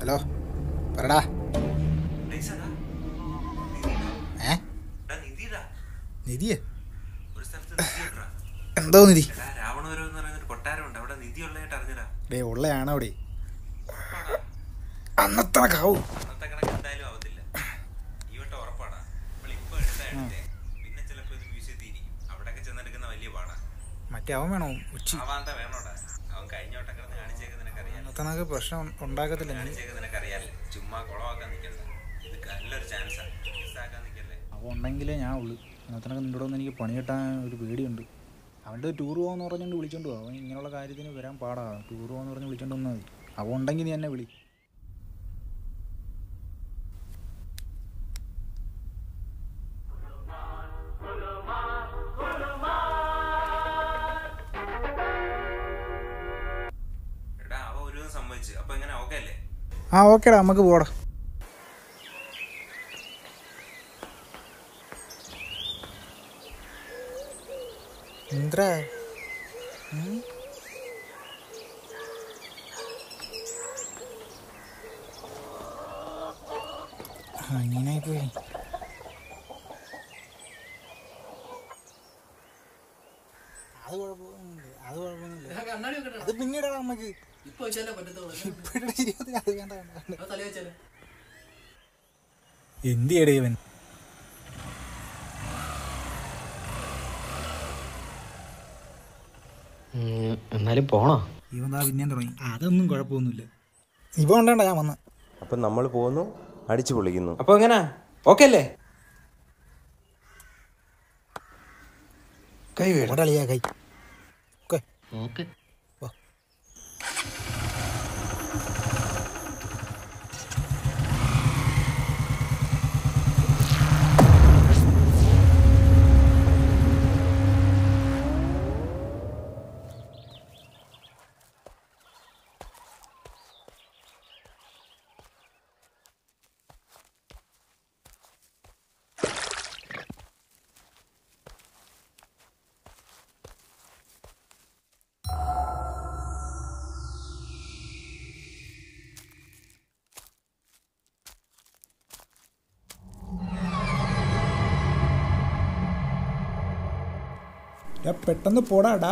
Hello പറടാ ഡേയ്സടാ, ഏ എടാ നിധിടാ. നിധിയെ ഒരു സ്ഥലത്ത് നിധിയുണ്ടെടാ. എന്തോ നിധി എടാ, രാവണപുരം എന്ന് പറയുന്ന ഒരു കൊട്ടാരമുണ്ട് അവിടെ നിധി ഉള്ളതായിട്ട് അറിഞ്ഞടാ ഡേ ഉള്ളയാണോ അവിടെ അന്നത്ര കാവും അന്നത്തെ കണക്ക് എന്തായാലും ആവത്തില്ല ഈ വട്ടം ഉറപ്പാടാ നമ്മൾ ഇപ്പൊ എടുത്ത എടുത്തേ പിന്നെ ചിലപ്പോ ഇത് മ്യൂസിയത്തിൽ ഇരിക്കും അവിടെയൊക്കെ ചെന്നെടുക്കുന്ന വലിയ പാടാ മറ്റേ അവൻ വേണോ ഉച്ചി ആവാന്ത വേണോടാ അവൻ കഴിഞ്ഞ വട്ടം കിടന്ന് കാണിച്ചേക്ക് നിനക്കറിയാലോ അന്നത്തെ നമുക്ക് പ്രശ്നം ഉണ്ടാക്കത്തില്ല നീ കാണിച്ചേക്ക് നിനക്കറിയാലോ ചുമ്മാ കുളമാക്കാൻ നിൽക്കണ്ട ഇത് നല്ലൊരു ചാൻസാ മിസ്സാക്കാൻ നിൽക്കല്ലേ അവൻ ഉണ്ടെങ്കിലേ ഞാൻ ഉള്ളു അന്നത്തിനൊക്കെ നിൻ്റെ ഒന്ന് എനിക്ക് പണി കിട്ടാൻ ഒരു പേടിയുണ്ട് അവൻ്റെ ടൂർ പോകാന്ന് പറഞ്ഞുകൊണ്ട് വിളിച്ചോണ്ട് പോകും അവൻ ഇങ്ങനെയുള്ള കാര്യത്തിന് വരാൻ പാടാ ടൂർ പോകാന്ന് പറഞ്ഞ് വിളിച്ചോണ്ട് വന്നാൽ മതി അവൻ ഉണ്ടെങ്കിൽ നീ എന്നെ വിളി എടാ അവ ഒരു ദിവസം സമ്മതിച്ചു അപ്പൊ എങ്ങനെ ഓക്കെ അല്ലേ ആ ഓക്കേടാ നമുക്ക് പോടാ ഇന്ദ്ര ഉം? ആ, ഇങ്ങനായി പോയി അത് കുഴപ്പമൊന്നുമില്ല അത് കുഴപ്പമൊന്നുമില്ല അത് പിന്നീടാ നമുക്ക് ഇപ്പൊ വെച്ചാലേ പറ്റത്തുള്ളൂ ഇപ്പോഴുള്ള ജീവിതത്തിൽ അത് വേണ്ട വേണ്ട വേണ്ട അത് തലേ വെച്ചാലേ എന്തിയടേ ഇവൻ എന്നാലും പോണോ ഇവൻ ദാ പിന്നെയും തുടങ്ങി അതൊന്നും കുഴപ്പമൊന്നുമില്ല ഇവ കൊണ്ടാണ്ട ഞാൻ വന്ന അപ്പം നമ്മൾ പോകുന്നു അടിച്ചു പൊളിക്കുന്നു അപ്പൊ എങ്ങനാ ഓക്കെ അല്ലേ കൈ വേട അളിയാ കൈ ഓക്കെ ഓക്കെ പെട്ടെന്ന് പോടാടാ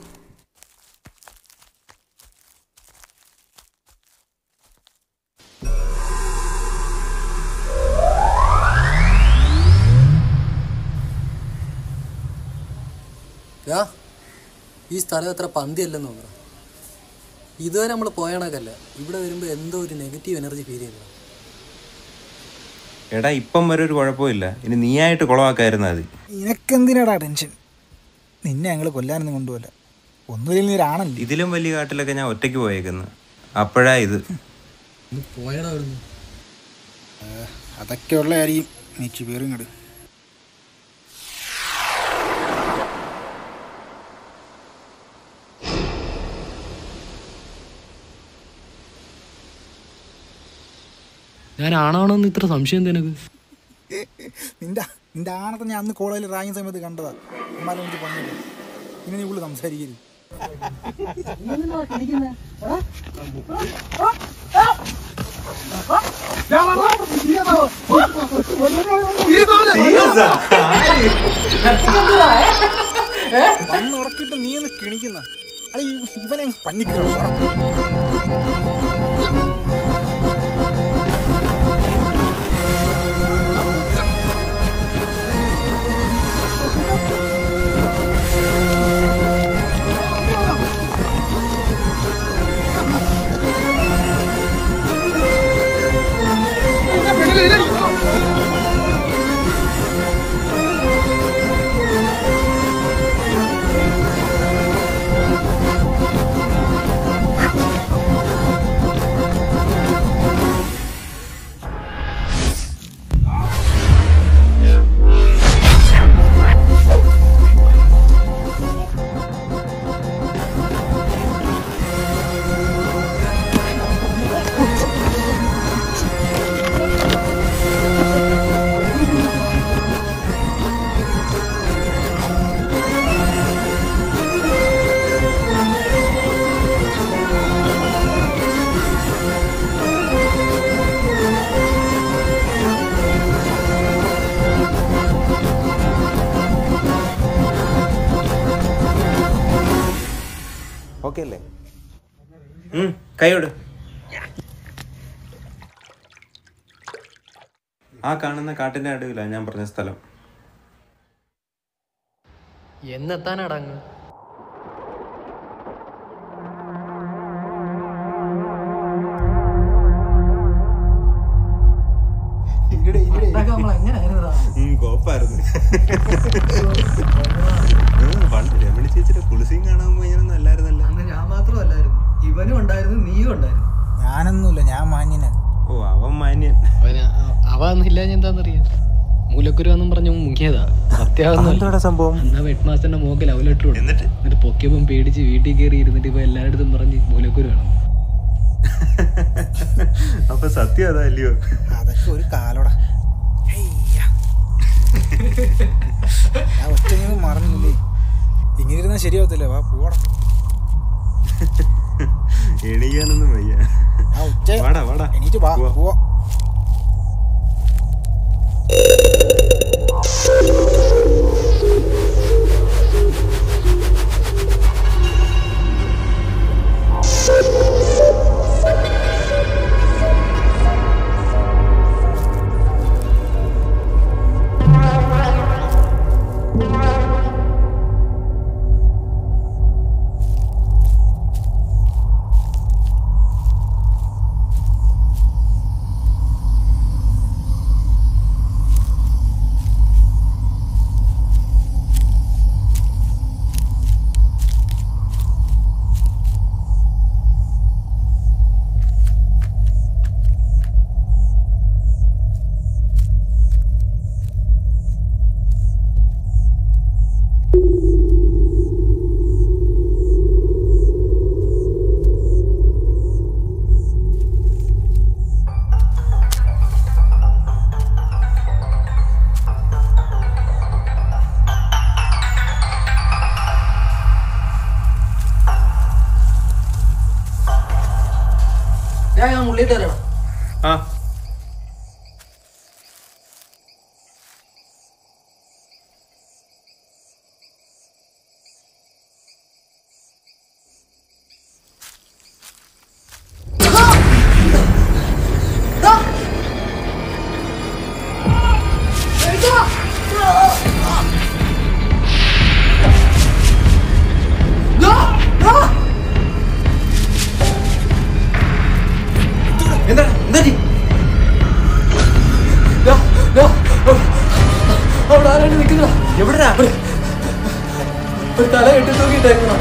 യാ ഈ സ്ഥലം അത്ര പന്തിയല്ലെന്ന് തോന്നുന്നു ഇതുവരെ നമ്മൾ പോയണക്കല്ല ഇവിടെ വരുമ്പോൾ എന്തോ ഒരു നെഗറ്റീവ് എനർജി ഫീൽ ചെയ്യുന്നു എടാ ഇപ്പം വരെ ഒരു കുഴപ്പമില്ല ഇനി നീയായിട്ട് കുളമാക്കായിരുന്നാ മതി നിനക്കെന്തിനാടാ ടെൻഷൻ നിന്നെ ഞങ്ങൾ കൊല്ലാനൊന്നും കൊണ്ടുപോല ഒന്നുമില്ല നീ ഒരാണല്ലേ ഇതിലും വലിയ കാട്ടിലൊക്കെ ഞാൻ ഒറ്റയ്ക്ക് പോയേക്കുന്നു അപ്പോഴാ ഇത് ഒന്ന് പോയടാ അവിടുന്ന് അതൊക്കെ ഉള്ള ആയിരിക്കും നീച്ചു പേരും ഇങ്ങോട്ട് ഞാൻ ആണാണോന്ന് ഇത്ര സംശയം എന്താ നിനക്ക് നിന്റെ നിന്റെ ആണത്തെ ഞാൻ അന്ന് കോളേജിൽ റാങ്ങിയ സമയത്ത് കണ്ടതാ അമ്മാരെ എനിക്ക് പണിയില്ല ഇനി നീ ഉള്ളു സംസാരിക്കരുത് വന്ന് ഉറക്കിട്ട് നീ ഒന്ന് കിണിക്കുന്ന അല്ല ഈ- ഇവനെ പന്നിക്കോ ആ ഓക്കെ അല്ലേ ഉം, കൈയോട് ആ കാണുന്ന കാട്ടിന്റെ നടുവിലാണ് ഞാൻ പറഞ്ഞ സ്ഥലം എന്നെത്താനടങ്ങ് ഉം, കോപ്പായിരുന്നു ഉം, പണ്ട് രമണി ചേച്ചിയുടെ കുളിസിയും കാണാൻ പോയൊന്നും അല്ലായിരുന്നല്ലോ അന്ന് ഞാൻ മാത്രമല്ലായിരുന്നു ഇവനും ഉണ്ടായിരുന്നു നീയും ഉണ്ടായിരുന്നു ഞാനൊന്നുമില്ല ഞാൻ മാന്യനെ ഓ അവൻ മാന്യൻ അവന് അവ അന്നില്ല എന്താന്നറിയാം മൂലക്കുരു എന്നും പറഞ്ഞു മുങ്ങിയതാ സത്യാവുന്ന എന്തോടാ സംഭവം എന്നാ ഹെഡ് മാസ്റ്ററിന്റെ മോക്ക് ലവ് ലെറ്റർ എന്നിട്ട്? എന്നിട്ട് പൊക്കിയപ്പം പേടിച്ച് വീട്ടിൽ കയറി ഇരുന്നിട്ട് ഇപ്പൊ എല്ലായിടത്തും പറഞ്ഞ് മൂലക്കുരു വേണം അപ്പൊ സത്യം അതാ അല്ലയോ അതൊക്കെ ഒരു കാലോടാ ഹെയ്യ. ഞാൻ ഒറ്റ മറന്നില്ലേ ഇങ്ങനെ ഇരുന്നാൽ ശരിയാവത്തില്ല വാ പോടാ എണീക്കാനൊന്നും വയ്യ ആ ഉച്ച വാടാ വാടാ എണീറ്റ് വാ പോവാം. പോവാ ഞാൻ ഞാൻ ഉള്ളിട്ട് തരണം ആ എന്താ എന്താ ചെയ്? ദാ, ദാ, അവിടെ ആരാണ്ട് നിൽക്കുന്നതാ എവിടെയാ ഒരു തല കെട്ടി തൂക്കിയിട്ടേക്കണോ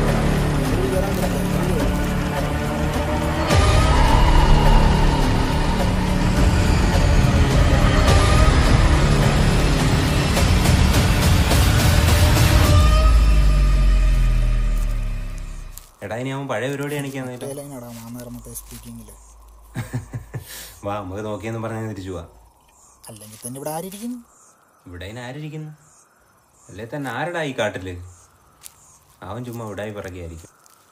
എടാ ഇനി അവൻ പഴയ പരിപാടി കാണിക്കാൻ നേരം ലൈനാടാ മാമേറമത്തെ സ്പീക്കിങ്ങില് വാ നമുക്ക് നോക്കിയെന്ന് പറഞ്ഞ് തിരിച്ചു പോവാ അല്ലെങ്കിൽ തന്നെ ഇവിടെ ആരിയിരിക്കുന്നു ഇവിടെ അതിന് ആരിരിക്കുന്നു അല്ലേ തന്നെ ആരടാ ഈ കാട്ടില് അവൻ ചുമ്മാ വിടായി പിറകെയായിരിക്കും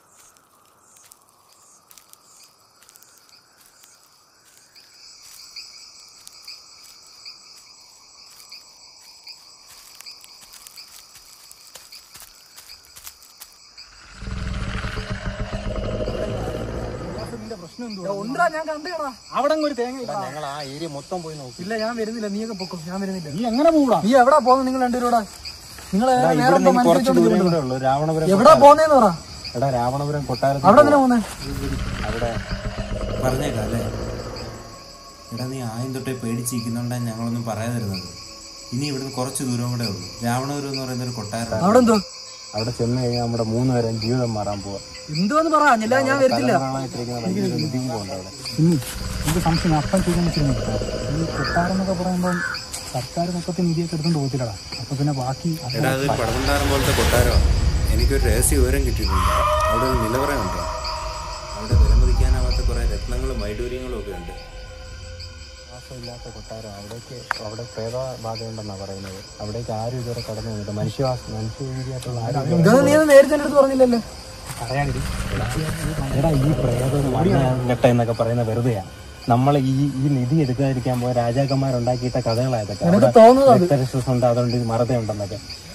ഉണ്ടാ ഞാൻ കണ്ടേടാ അവിടെ ഒരു തേങ്ങ ഞങ്ങൾ ആ ഏരിയ മൊത്തം പോയി നോക്കി ഇല്ല ഞാൻ വരുന്നില്ല നീയൊക്കെ പൊക്കും ഞാൻ വരുന്നില്ല നീ എങ്ങനെ പോകൂടാ നീ എവിടാ പോകുന്നത് നിങ്ങൾ രണ്ടുപേരൂടെ നിങ്ങൾ ഉള്ളൂ രാവണപുരം എവിടാ പോകുന്നേന്ന് പറ എടാ രാവണപുരം കൊട്ടാരത്തിൽ അവിടെ എന്തിനാ പോകുന്നേ പറഞ്ഞേക്കാം അല്ലേ എടാ നീ ആദ്യം തൊട്ടേ പേടിച്ചിരിക്കുന്നുണ്ടാണ് ഞങ്ങളൊന്നും പറയാതിരുന്നത് ഇനി ഇവിടുന്ന് കുറച്ച് ദൂരം കൂടെ ഉള്ളൂ രാവണപുരം എന്ന് പറയുന്ന ഒരു കൊട്ടാരം അവിടെ എന്തോ അവിടെ ചെന്ന് കഴിഞ്ഞാൽ നമ്മുടെ മൂന്ന് പേരും ജീവിതം മാറാൻ പോവാ എന്തുവെന്ന് പറ അല്ല ഞാൻ വരത്തില്ല ഇട്ടിരിക്കുന്ന ഭയങ്കര ബുദ്ധിമുട്ടുണ്ട് അവിടെ ഇനി എനിക്ക് സംശയം അപ്പം ചോദിക്കാൻ പറ്റുന്നില്ല ഈ കൊട്ടാരം എന്നൊക്കെ പറയുമ്പം സർക്കാർ മൊത്തത്തിൽ നിധിയൊക്കെ എടുത്തോണ്ട് പോകത്തില്ലടാ അപ്പൊ പിന്നെ ബാക്കി അത് എടാ അതൊരു പടമണ്ടാരം പോലത്തെ കൊട്ടാരമാണ് എനിക്കൊരു രഹസ്യ വിവരം കിട്ടിയിട്ടുണ്ട് അവിടെ ഒരു നിലവറയുണ്ട് അവിടെ വിലമതിക്കാനാവാത്ത കുറേ രത്നങ്ങളും വൈഡൂര്യങ്ങളും ഒക്കെ ഉണ്ട് ഇല്ലാത്ത കൊട്ടാരം അവിടേക്ക് അവിടെ പ്രേതബാധ ഉണ്ടെന്നാണ് പറയുന്നത് അവിടേക്ക് ആരും ഇതുവരെ കടന്നു വന്നിട്ട് മനുഷ്യവാസ മനുഷ്യരീതിയായിട്ടുള്ള ആരും ഇതൊന്നും നീ നേരത്തെ എൻ്റെ അടുത്ത് പറഞ്ഞില്ലല്ലോ പറയാനില്ല എടാ ഈ പ്രേതം മണ്ണ എന്നൊക്കെ പറയുന്ന വെറുതെയാ നമ്മൾ ഈ ഈ നിധി എടുക്കാതിരിക്കാൻ പോയ രാജാക്കന്മാരുണ്ടാക്കിയിട്ട കഥകളായതൊക്കെ നിനക്ക് തോന്നുന്നത് അത്. രക്തരക്ഷസുണ്ട് അതുകൊണ്ട് മറതയുണ്ടെന്നൊക്കെ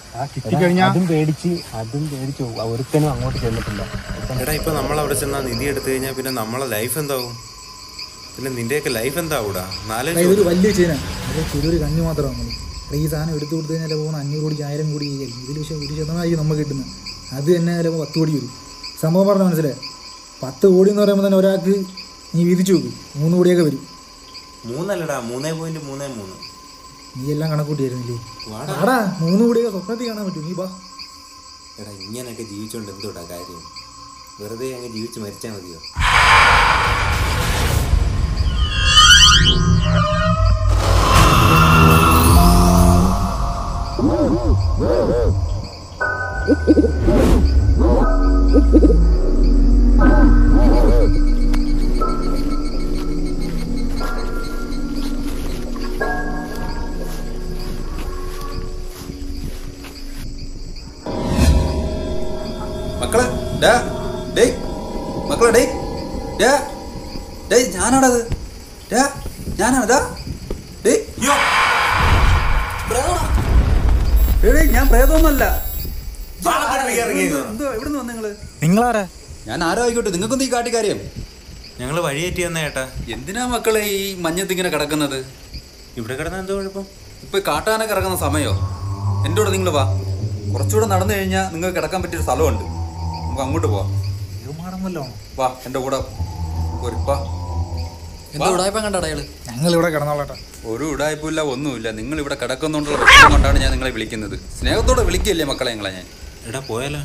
ആ കിട്ടിക്കഴിഞ്ഞാൽ അതും പേടിച്ച് അതും പേടിച്ച് ഒരുത്തനും അങ്ങോട്ട് ചെന്നിട്ടില്ല ഒരുത്തനും എടാ ഇപ്പൊ നമ്മൾ അവിടെ ചെന്നാൽ നിധി എടുത്തു കഴിഞ്ഞാൽ പിന്നെ നമ്മളെ ലൈഫ് എന്താവും പിന്നെ നിന്റെയൊക്കെ ലൈഫ് എന്താവൂടാ നാലഞ്ച് ഇതൊരു വലിയ ചെയിനാണ് അത് ചെറിയൊരു കഞ്ഞി മാത്രമാണ് നമ്മൾ ഈ സാധനം എടുത്തു കൊടുത്തു കഴിഞ്ഞാൽ പോകുന്ന അഞ്ഞൂറ് കോടിക്ക് ആയിരം കോടി ആയിരിക്കും ഇതിൽ പക്ഷേ ഒരു ശതമാനമായിരിക്കും നമുക്ക് കിട്ടുന്നത് അത് തന്നെ ചിലപ്പോൾ പത്ത് കോടി വരും സംഭവം പറഞ്ഞ മനസ്സിലായി പത്ത് കോടി എന്ന് പറയുമ്പോൾ തന്നെ ഒരാൾക്ക് നീ വിധിച്ചു നോക്കും മൂന്ന് കോടിയൊക്കെ വരും മൂന്നല്ലടാ മൂന്നേ പോയിന്റ് മൂന്നേ മൂന്ന് നീ എല്ലാം കണക്കൂട്ടിയായിരുന്നില്ലേ വാടാ മൂന്ന് കോടിയൊക്കെ സ്വപ്നത്തിൽ കാണാൻ പറ്റും നീ വാ എടാ ഇങ്ങനെയൊക്കെ ജീവിച്ചോണ്ട് എന്തോടാ കാര്യം വെറുതെ അങ്ങ് ജീവിച്ച് മരിച്ചാൽ മതിയോ മക്കളെ ഡാ ഡേയ് മക്കളെ ഡേയ് ഡാ ഡേയ് ഞാനാടത് ഡാ ഞാനാണ് ഡാ ഡേയ് ഡേയ്, ഡേയ്, ഞാൻ പ്രേതമൊന്നുമല്ല എന്തോ എവിടുന്ന് വന്നു നിങ്ങള് നിങ്ങളാരാ ഞാൻ ആരോ ആയിക്കോട്ടെ നിങ്ങൾക്കൊന്നും ഈ കാട്ടി കാര്യം ഞങ്ങൾ വഴിയേറ്റി വന്ന ഏട്ടാ എന്തിനാ മക്കളെ ഈ മഞ്ഞത്ത് ഇങ്ങനെ കിടക്കുന്നത് ഇവിടെ കിടന്ന എന്തോ കുഴപ്പം ഇപ്പൊ കാട്ടാനൊക്കെ ഇറങ്ങുന്ന സമയോ എൻ്റെ കൂടെ നിങ്ങൾ വാ കുറച്ചുകൂടെ നടന്നു കഴിഞ്ഞാൽ നിങ്ങൾക്ക് കിടക്കാൻ പറ്റിയൊരു സ്ഥലമുണ്ട് നമുക്ക് അങ്ങോട്ട് പോവാം മാറുമല്ലോ വാ എൻ്റെ കൂടെ പോര്, വാ എന്താ ഉടായ്പം കണ്ടാ അയാള് ഞങ്ങളിവിടെ കിടന്നോളട്ടെ ഒരു ഉടായ്പില്ല ഒന്നുമില്ല നിങ്ങൾ ഇവിടെ കിടക്കുന്നുണ്ടുള്ള പ്രശ്നം കൊണ്ടാണ് ഞാൻ നിങ്ങളെ വിളിക്കുന്നത് സ്നേഹത്തോടെ വിളിക്കുകയല്ലേ മക്കളെ നിങ്ങളെ ഞാൻ എടാ പോയാലോ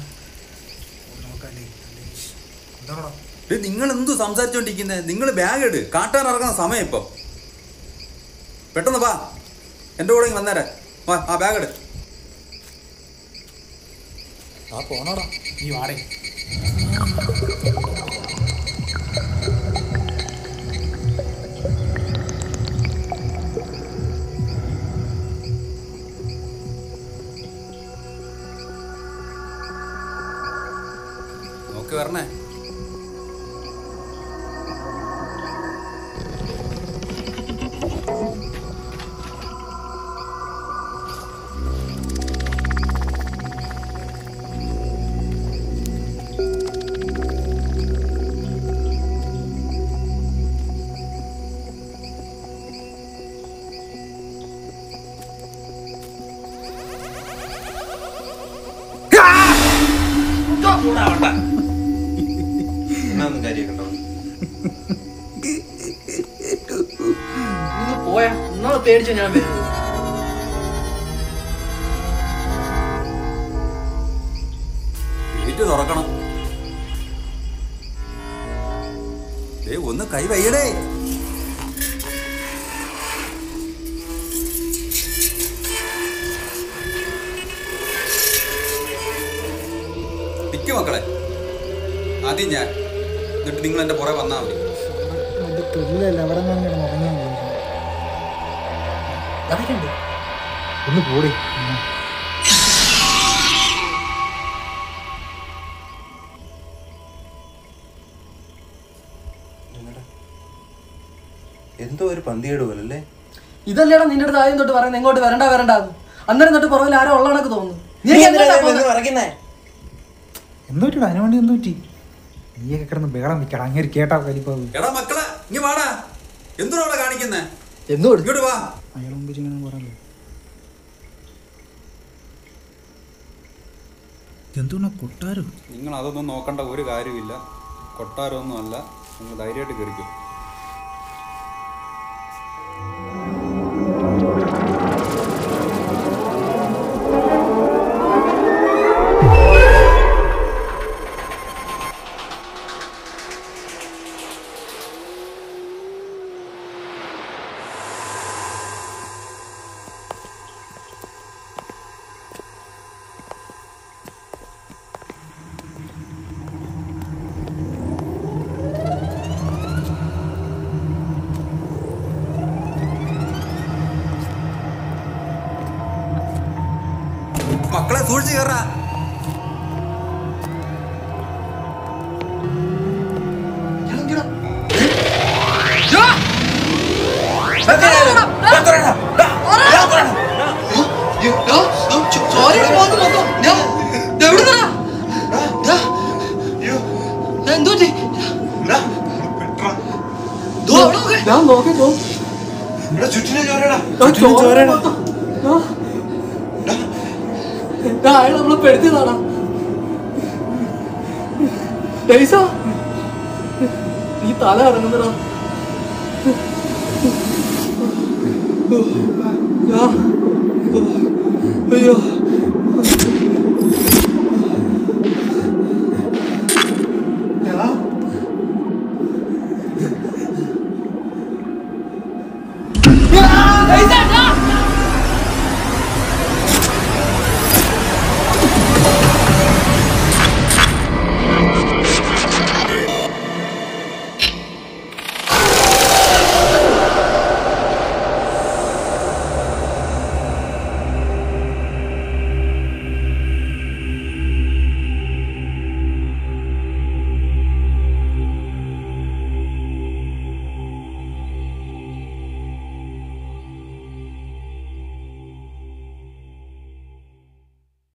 ഡേയ്, നിങ്ങൾ എന്തു സംസാരിച്ചോണ്ടിരിക്കുന്നത് നിങ്ങൾ ബാഗ് ഇട് കാട്ടാൻ ഇറങ്ങുന്ന സമയം ഇപ്പം പെട്ടെന്ന് വാ എൻ്റെ കൂടെ ഇങ്ങ് വന്നേരെ വാ ആ ബാഗ് ഇട് ആ പോണോടാ നീ വാടേ നോക്കി വരണേ എന്നാ ഒന്നും കാര്യമൊക്കെ ഒന്ന് പോയാ ഒന്നാമത് പേടിച്ചു ഞാൻ വരുന്നത് ഗേറ്റ് തുറക്കണം ഏ ഒന്ന് കൈ വയ്യടേ നിക്ക് മക്കളെ ആദ്യം ഞാൻ എന്നിട്ട് നിങ്ങൾ എൻ്റെ പുറകെ വന്നാൽ മതി അത് തൊഴിലല്ല അവിടെ നിന്ന് കിടന്ന് ഉറങ്ങിയാൽ മതി ഒന്ന് പോടി എന്തോ ഒരു പന്തിയേട് പോലെ അല്ലേ ഇതല്ലേടാ നിന്റെ അടുത്ത് ആദ്യം തൊട്ട് പറയുന്നത് ഇങ്ങോട്ട് വരണ്ട വരണ്ട അന്നേരം തൊട്ട് പുറകിൽ ആരോ ഉള്ള കണക്ക് തോന്നുന്നു നീ എന്തിനാ പോകുന്നെ? എന്തോ പറ്റിടാ അതിനു വേണ്ടി എന്തോ പറ്റി നീയൊക്കെ കിടന്ന് ബേളം വെക്കടാ അങ്ങനെ കേട്ടാ കലിപ്പാവ് എടാ മക്കളെ ഇങ്ങ് വാടാ എന്തിനാ അവിടെ കാണിക്കുന്നേ എന്തുകൊണ്ട് ഇങ്ങോട്ട് വാ അയാൾ മുമ്പ് ഇങ്ങനെ പറയല്ലോ എന്തുകൊണ്ടാ കൊട്ടാരോ നിങ്ങൾ അതൊന്നും നോക്കേണ്ട ഒരു കാര്യമില്ല കൊട്ടാരമൊന്നും അല്ല നിങ്ങൾ ധൈര്യമായിട്ട് കയറിക്കും മക്കളെ സൂക്ഷിച്ച് കയറാ ചോരയുടെ പോകുന്നു എന്തോട്ടെ ഞാൻ നോക്കിക്കോ അയാൾ നമ്മളെ പെടുത്തിയതാടാ ഡൈസ ഈ തല ഇറങ്ങുന്നടാ അയ്യോ